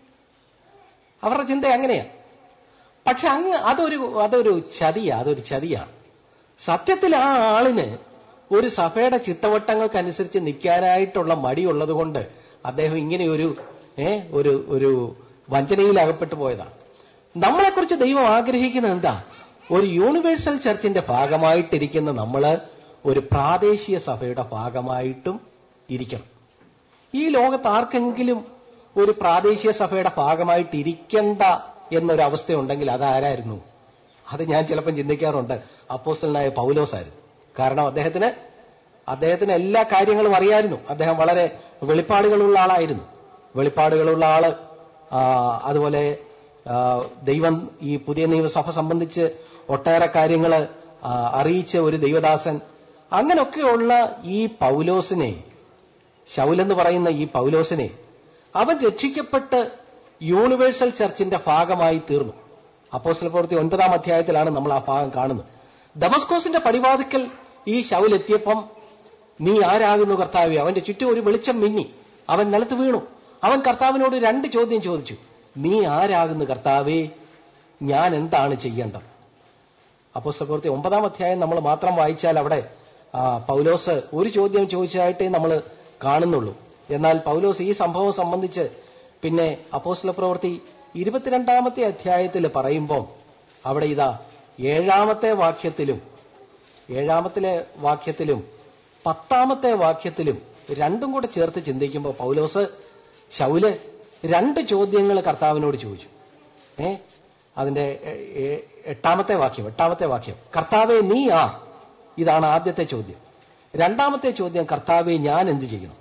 അവരുടെ ചിന്ത അങ്ങനെയാ പക്ഷെ അങ്ങ് അതൊരു അതൊരു ചതിയാ അതൊരു ചതിയാണ് സത്യത്തിൽ ആ ആളിന് ഒരു സഭയുടെ ചിട്ടവട്ടങ്ങൾക്കനുസരിച്ച് നിൽക്കാനായിട്ടുള്ള മടിയുള്ളത് കൊണ്ട് അദ്ദേഹം ഇങ്ങനെ ഒരു ഏ ഒരു ഒരു വഞ്ചനയിൽ അകപ്പെട്ടു പോയതാണ് നമ്മളെക്കുറിച്ച് ദൈവം ആഗ്രഹിക്കുന്നത് എന്താ ഒരു യൂണിവേഴ്സൽ ചർച്ചിന്റെ ഭാഗമായിട്ടിരിക്കുന്ന നമ്മള് ഒരു പ്രാദേശിക സഭയുടെ ഭാഗമായിട്ടും ഇരിക്കണം ഈ ലോകത്ത് ആർക്കെങ്കിലും ഒരു പ്രാദേശിക സഭയുടെ ഭാഗമായിട്ട് ഇരിക്കണ്ട എന്നൊരവസ്ഥയുണ്ടെങ്കിൽ അതാരായിരുന്നു അത് ഞാൻ ചിലപ്പം ചിന്തിക്കാറുണ്ട് അപ്പോസ്റ്റലനായ പൗലോസായിരുന്നു കാരണം അദ്ദേഹത്തിന് അദ്ദേഹത്തിന് എല്ലാ കാര്യങ്ങളും അറിയായിരുന്നു അദ്ദേഹം വളരെ വെളിപ്പാടുകളുള്ള ആളായിരുന്നു വെളിപ്പാടുകളുള്ള ആള് ആ, അതുപോലെ ആ, ദൈവം ഈ പുതിയ നിയമസഭ സംബന്ധിച്ച് ഒട്ടേറെ കാര്യങ്ങൾ അറിയിച്ച ഒരു ദൈവദാസൻ അങ്ങനെയൊക്കെയുള്ള ഈ പൗലോസിനെ ശൗലെന്ന് പറയുന്ന ഈ പൗലോസിനെ അവൻ രക്ഷിക്കപ്പെട്ട് യൂണിവേഴ്സൽ ചർച്ചിന്റെ ഭാഗമായി തീർന്നു അപ്പോസ്റ്റല പ്രവൃത്തി ഒൻപതാം അധ്യായത്തിലാണ് നമ്മൾ ആ ഭാഗം കാണുന്നത് ദമസ്കോസിന്റെ പടിവാതിക്കൽ ഈ ശൗൽ എത്തിയപ്പം നീ ആരാകുന്നു കർത്താവെ അവന്റെ ചുറ്റും ഒരു വെളിച്ചം മിന്നി അവൻ നിലത്ത് വീണു അവൻ കർത്താവിനോട് രണ്ട് ചോദ്യം ചോദിച്ചു നീ ആരാകുന്നു കർത്താവേ ഞാൻ എന്താണ് ചെയ്യേണ്ടത് അപ്പോസ്റ്റല പ്രവൃത്തി ഒമ്പതാം അധ്യായം നമ്മൾ മാത്രം വായിച്ചാൽ അവിടെ ആ, പൗലോസ് ഒരു ചോദ്യം ചോദിച്ചതായിട്ടേ നമ്മൾ കാണുന്നുള്ളൂ എന്നാൽ പൗലോസ് ഈ സംഭവം സംബന്ധിച്ച് പിന്നെ അപ്പോസ്റ്റല പ്രവൃത്തി ഇരുപത്തിരണ്ടാമത്തെ അധ്യായത്തിൽ പറയുമ്പോൾ അവിടെ ഇതാ ഏഴാമത്തെ വാക്യത്തിലും ഏഴാമത്തിലെ വാക്യത്തിലും പത്താമത്തെ വാക്യത്തിലും രണ്ടും കൂടെ ചേർത്ത് ചിന്തിക്കുമ്പോൾ പൗലോസ് ശൗല് രണ്ട് ചോദ്യങ്ങൾ കർത്താവിനോട് ചോദിച്ചു ഏ അതിന്റെ എ- എ- എട്ടാമത്തെ വാക്യം എട്ടാമത്തെ വാക്യം കർത്താവെ നീ ആ ഇതാണ് ആദ്യത്തെ ചോദ്യം രണ്ടാമത്തെ ചോദ്യം കർത്താവെ ഞാൻ എന്ത് ചെയ്യണം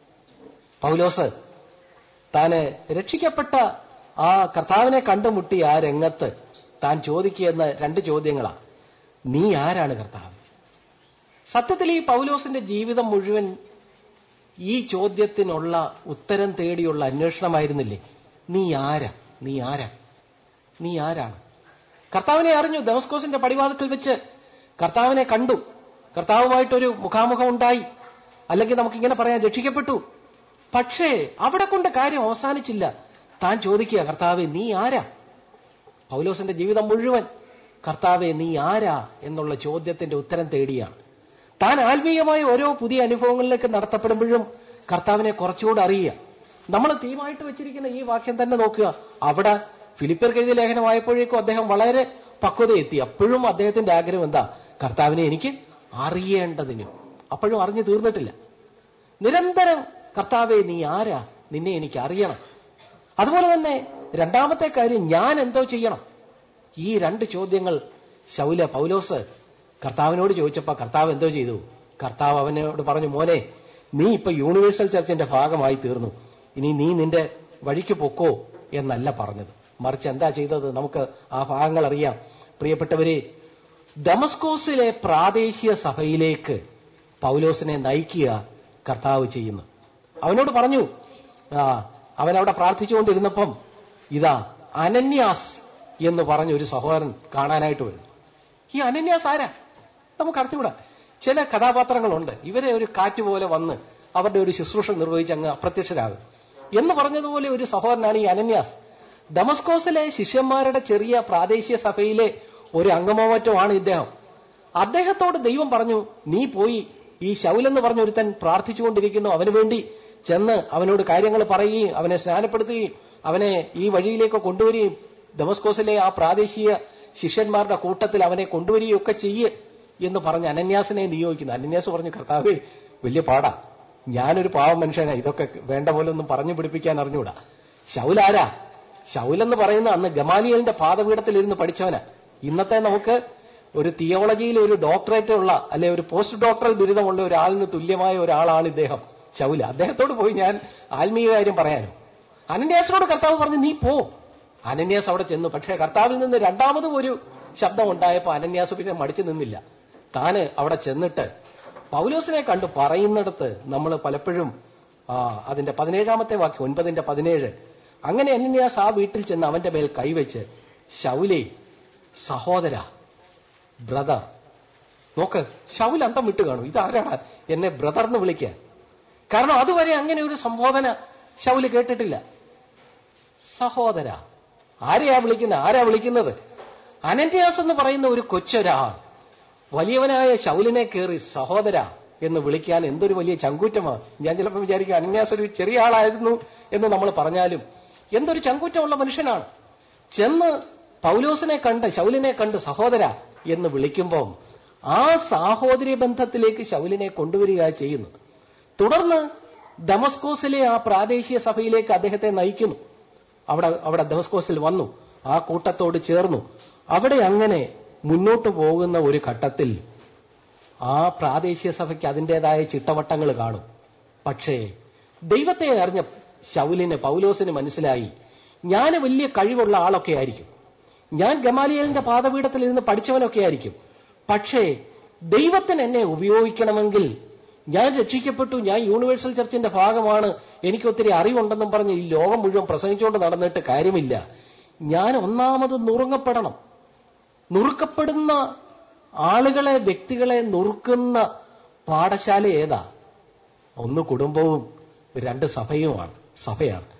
പൗലോസ് താന് രക്ഷിക്കപ്പെട്ട ആ കർത്താവിനെ കണ്ടുമുട്ടി ആ രംഗത്ത് താൻ ചോദിക്കുന്ന രണ്ട് ചോദ്യങ്ങളാ നീ ആരാണ് കർത്താവ് സത്യത്തിൽ ഈ പൗലോസിന്റെ ജീവിതം മുഴുവൻ ഈ ചോദ്യത്തിനുള്ള ഉത്തരം തേടിയുള്ള അന്വേഷണമായിരുന്നില്ലേ നീ ആരാ നീ ആരാ നീ ആരാണ് കർത്താവിനെ അറിഞ്ഞു ദമസ്കോസിന്റെ പടിവാതിക്കൽ വെച്ച് കർത്താവിനെ കണ്ടു കർത്താവുമായിട്ടൊരു മുഖാമുഖം ഉണ്ടായി അല്ലെങ്കിൽ നമുക്കിങ്ങനെ പറയാൻ രക്ഷിക്കപ്പെട്ടു പക്ഷേ അവിടെ കൊണ്ട് കാര്യം അവസാനിച്ചില്ല താൻ ചോദിക്കുക കർത്താവെ നീ ആരാ പൗലോസിന്റെ ജീവിതം മുഴുവൻ കർത്താവെ നീ ആരാ എന്നുള്ള ചോദ്യത്തിന്റെ ഉത്തരം തേടിയാണ് താൻ ആത്മീയമായ ഓരോ പുതിയ അനുഭവങ്ങളിലേക്ക് നടത്തപ്പെടുമ്പോഴും കർത്താവിനെ കുറച്ചുകൂടെ അറിയുക നമ്മൾ തീമായിട്ട് വെച്ചിരിക്കുന്ന ഈ വാക്യം തന്നെ നോക്കുക അവിടെ ഫിലിപ്പർക്ക് എഴുതിയ ലേഖനമായപ്പോഴേക്കും അദ്ദേഹം വളരെ പക്വത എത്തി അപ്പോഴും അദ്ദേഹത്തിന്റെ ആഗ്രഹം എന്താ കർത്താവിനെ എനിക്ക് അറിയേണ്ടതിന് അപ്പോഴും അറിഞ്ഞു തീർന്നിട്ടില്ല നിരന്തരം കർത്താവെ നീ ആരാ നിന്നെ എനിക്ക് അറിയണം അതുപോലെ തന്നെ രണ്ടാമത്തെ കാര്യം ഞാൻ എന്തോ ചെയ്യണം ഈ രണ്ട് ചോദ്യങ്ങൾ ശൗല പൗലോസ് കർത്താവിനോട് ചോദിച്ചപ്പോ കർത്താവ് എന്തോ ചെയ്തു കർത്താവ് അവനോട് പറഞ്ഞു മോനെ നീ ഇപ്പൊ യൂണിവേഴ്സൽ ചർച്ചിന്റെ ഭാഗമായി തീർന്നു ഇനി നീ നിന്റെ വഴിക്ക് പൊക്കോ എന്നല്ല പറഞ്ഞത് മറിച്ച് എന്താ ചെയ്തത് നമുക്ക് ആ ഭാഗങ്ങൾ അറിയാം പ്രിയപ്പെട്ടവരെ ദമസ്കോസിലെ പ്രാദേശിക സഭയിലേക്ക് പൗലോസിനെ നയിക്കുക കർത്താവ് ചെയ്യുന്നു അവനോട് പറഞ്ഞു ആ അവൻ അവിടെ പ്രാർത്ഥിച്ചുകൊണ്ടിരുന്നപ്പം ഇതാ അനന്യാസ് എന്ന് പറഞ്ഞ ഒരു സഹോദരൻ കാണാനായിട്ട് വരും ഈ അനന്യാസ് ആരാ നമുക്ക് അറിഞ്ഞുകൂടാ ചില കഥാപാത്രങ്ങളുണ്ട് ഇവരെ ഒരു കാറ്റ് പോലെ വന്ന് അവരുടെ ഒരു ശുശ്രൂഷ നിർവഹിച്ച് അങ്ങ് അപ്രത്യക്ഷരാകും എന്ന് പറഞ്ഞതുപോലെ ഒരു സഹോദരനാണ് ഈ അനന്യാസ് ഡമസ്കോസിലെ ശിഷ്യന്മാരുടെ ചെറിയ പ്രാദേശിക സഭയിലെ ഒരു അംഗമോ മറ്റോ ആണ് ഇദ്ദേഹം അദ്ദേഹത്തോട് ദൈവം പറഞ്ഞു നീ പോയി ഈ ശൗലെന്ന് പറഞ്ഞ ഒരുത്തൻ പ്രാർത്ഥിച്ചുകൊണ്ടിരിക്കുന്നു അവന് വേണ്ടി ചെന്ന് അവനോട് കാര്യങ്ങൾ പറയുകയും അവനെ സ്നാനപ്പെടുത്തുകയും അവനെ ഈ വഴിയിലേക്ക് കൊണ്ടുവരികയും ഡമസ്കോസിലെ ആ പ്രാദേശിക ശിഷ്യന്മാരുടെ കൂട്ടത്തിൽ അവനെ കൊണ്ടുവരികയും ഒക്കെ ചെയ്യ് എന്ന് പറഞ്ഞ് അനന്യാസിനെ നിയോഗിക്കുന്നു അനന്യാസ് പറഞ്ഞു കർത്താവേ വലിയ പാടാ ഞാനൊരു പാവം മനുഷ്യനാ ഇതൊക്കെ വേണ്ട പോലെ ഒന്നും പറഞ്ഞു പിടിപ്പിക്കാൻ അറിഞ്ഞൂടാ ശൗലാരാ ശൗലെന്ന് പറയുന്ന അന്ന് ഗമാലിയലിന്റെ പാദപീഠത്തിൽ ഇരുന്ന് പഠിച്ചവനാ ഇന്നത്തെ നമുക്ക് ഒരു തിയോളജിയിൽ ഒരു ഡോക്ടറേറ്റ് ഉള്ള അല്ലെ ഒരു പോസ്റ്റ് ഡോക്ടറൽ ബിരുദമുള്ള ഒരാളിന് തുല്യമായ ഒരാളാണ് ഇദ്ദേഹം ശൗല അദ്ദേഹത്തോട് പോയി ഞാൻ ആത്മീയ കാര്യം പറയാനും അനന്യാസിനോട് കർത്താവ് പറഞ്ഞു നീ പോ അനന്യാസ് അവിടെ ചെന്നു പക്ഷേ കർത്താവിൽ നിന്ന് രണ്ടാമതും ഒരു ശബ്ദം ഉണ്ടായപ്പോൾ അനന്യാസ് പിന്നെ മടിച്ചു നിന്നില്ല താന് അവിടെ ചെന്നിട്ട് പൗലോസിനെ കണ്ട് പറയുന്നിടത്ത് നമ്മൾ പലപ്പോഴും ആ അതിന്റെ പതിനേഴാമത്തെ വാക്യം ഒൻപതിന്റെ പതിനേഴ് അങ്ങനെ അനന്യാസ് ആ വീട്ടിൽ ചെന്ന് അവന്റെ മേൽ കൈവച്ച് ശൗലേ സഹോദര ബ്രദർ നോക്ക് ശൗൽ അന്തം വിട്ട് കാണും ഇതാരാണ് എന്നെ ബ്രദർ എന്ന് വിളിക്കാൻ കാരണം അതുവരെ അങ്ങനെ ഒരു സംബോധന ശൗല് കേട്ടിട്ടില്ല സഹോദര ആരെയാ വിളിക്കുന്നത് ആരാ വിളിക്കുന്നത് അനന്യാസ് എന്ന് പറയുന്ന ഒരു കൊച്ചൊരാൾ വലിയവനായ ശൗലിനെ കയറി സഹോദര എന്ന് വിളിക്കാൻ എന്തൊരു വലിയ ചങ്കൂറ്റമാണ് ഞാൻ ചിലപ്പോൾ വിചാരിക്കും അനന്യാസ് ഒരു ചെറിയ ആളായിരുന്നു എന്ന് നമ്മൾ പറഞ്ഞാലും എന്തൊരു ചങ്കൂറ്റമുള്ള മനുഷ്യനാണ് ചെന്ന് പൗലോസിനെ കണ്ട് ശൗലിനെ കണ്ട് സഹോദര എന്ന് വിളിക്കുമ്പോൾ ആ സാഹോദര്യ ബന്ധത്തിലേക്ക് ശൗലിനെ കൊണ്ടുവരിക ചെയ്യുന്നു തുടർന്ന് ഡമസ്കോസിലെ ആ പ്രാദേശിക സഭയിലേക്ക് അദ്ദേഹത്തെ നയിക്കുന്നു അവിടെ അവിടെ ഡമസ്കോസിൽ വന്നു ആ കൂട്ടത്തോട് ചേർന്നു അവിടെ അങ്ങനെ മുന്നോട്ട് പോകുന്ന ഒരു ഘട്ടത്തിൽ ആ പ്രാദേശിക സഭയ്ക്ക് അതിൻ്റെതായ ചിട്ടവട്ടങ്ങൾ കാണും പക്ഷേ ദൈവത്തെ അറിഞ്ഞ ശൗലിന് പൗലോസിന് മനസ്സിലായി ഞാൻ വലിയ കഴിവുള്ള ആളൊക്കെ ആയിരിക്കും ഞാൻ ഗമാലിയലിന്റെ പാദപീഠത്തിൽ ഇരുന്ന് പഠിച്ചവനൊക്കെ ആയിരിക്കും പക്ഷേ ദൈവത്തിന് എന്നെ ഉപയോഗിക്കണമെങ്കിൽ ഞാൻ രക്ഷിക്കപ്പെട്ടു ഞാൻ യൂണിവേഴ്സൽ ചർച്ചിന്റെ ഭാഗമാണ് എനിക്ക് ഒത്തിരി അറിവുണ്ടെന്നും പറഞ്ഞ് ഈ ലോകം മുഴുവൻ പ്രസംഗിച്ചുകൊണ്ട് നടന്നിട്ട് കാര്യമില്ല ഞാൻ ഒന്നാമത് നുറുങ്ങപ്പെടണം നുറുക്കപ്പെടുന്ന ആളുകളെ വ്യക്തികളെ നുറുക്കുന്ന പാഠശാല ഏതാ ഒന്ന് കുടുംബവും രണ്ട് സഭയുമാണ് സഭയാണ്